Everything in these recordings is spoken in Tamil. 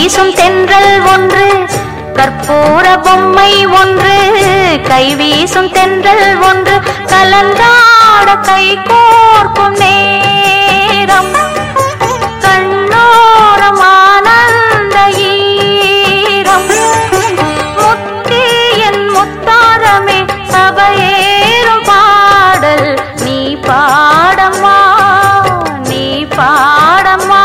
வீசும் தென்றல் ஒன்று கற்பூர பொம்மை ஒன்று கை வீசும் தென்றல் ஒன்று கலந்தாட கை கோர்க்கும் நேரம் கண்ணோரம் ஆனந்த ஈரம் முத்தி என் முத்தாரமே சபையேறும் பாடல் நீ பாடம்மா நீ பாடம்மா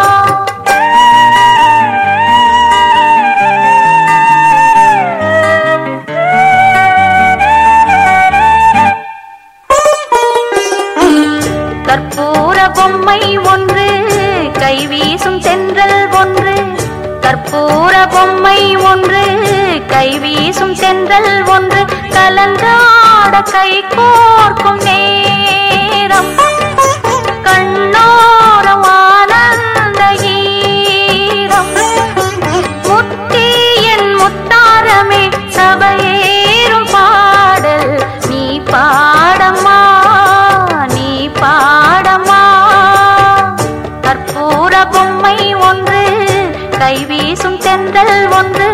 கற்பூர பொம்மை ஒன்று கை வீசும் தென்றல் ஒன்று கற்பூர பொம்மை ஒன்று கை வீசும் தென்றல் ஒன்று கலந்தாட கை கோர்க்கும் நேரம் கண்ணோரம் ஆனந்த ஈரம் முத்தி என் முத்தாரமே சபையேறும் பாடல் நீ பாடம்மா நீ பாடம்மா கற்பூர பொம்மை ஒன்று கை வீசும் தென்றல் ஒன்று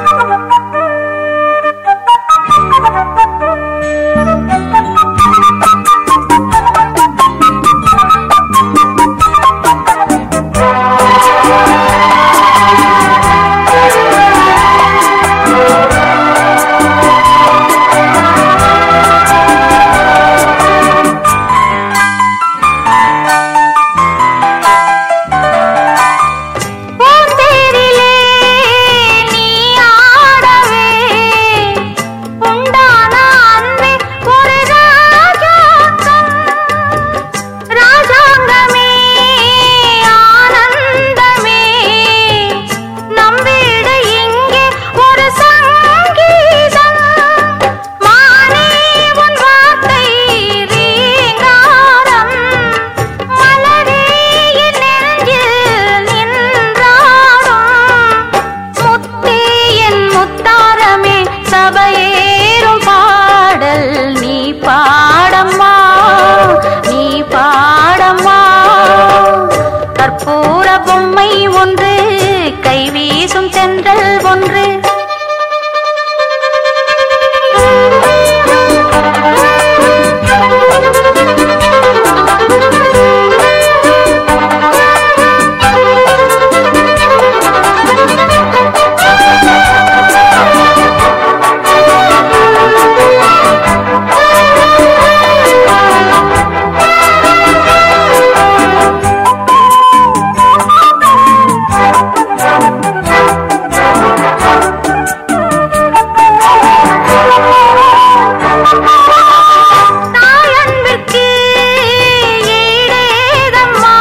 பூந்தேரிலே நீ ஆடவே உண்டான அன்பே ஒரு ராஜாங்கம் ராஜாங்கமே ஆனந்தமே நம் வீடு இங்கே ஒரு சங்கீதம் மானே உன் வார்த்தை ரீங்காரம் மலரே என் நெஞ்சில் நின்றாடும் முத்தே என் முத்தாரமே சபையேறும் பாடல் நீ பாடம்மா நீ பாடம்மா கற்பூர பொம்மை ஒன்று கை வீசும் தென்றல் ஒன்று தாயன்பிற்கு ஈடேதம்மா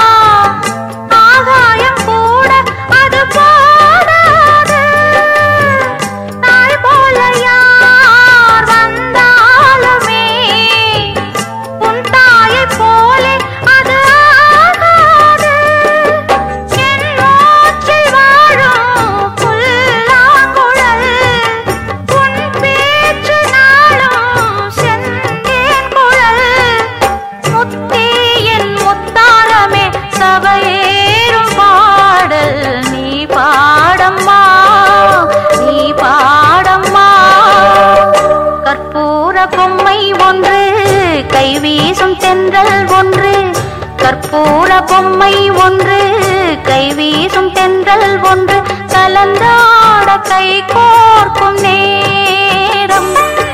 ஆகாயம் கூட அது போதாது தாய் போல யார் வந்தாலுமே உன் தாயைப் போலே அது ஆகாது என் மூச்சில் வாழும் புல்லாங்குழல் உன் பேச்சு நாளும் செந்தேன் குழல் முத்தே என் முத்தாரமே சபையேறும் பாடல் நீ பாடம்மா நீ பாடம்மா கற்பூர பொம்மை ஒன்று கை வீசும் தென்றல் ஒன்று கற்பூர பொம்மை ஒன்று கை வீசும் தென்றல் ஒன்று கலந்தாட கை கோர்க்கும் நேரம்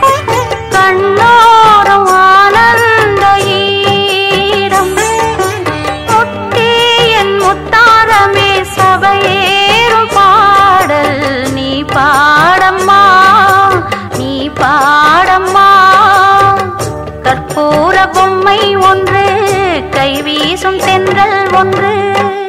கண்ணோரம் ஆனந்த ஈரம் முத்தே என் முத்தாரமே சபையேறும் பாடல் நீ பாடம்மா நீ பாடம்மா கற்பூர பொம்மை ஒன்று கை வீசும் தென்றல் ஒன்று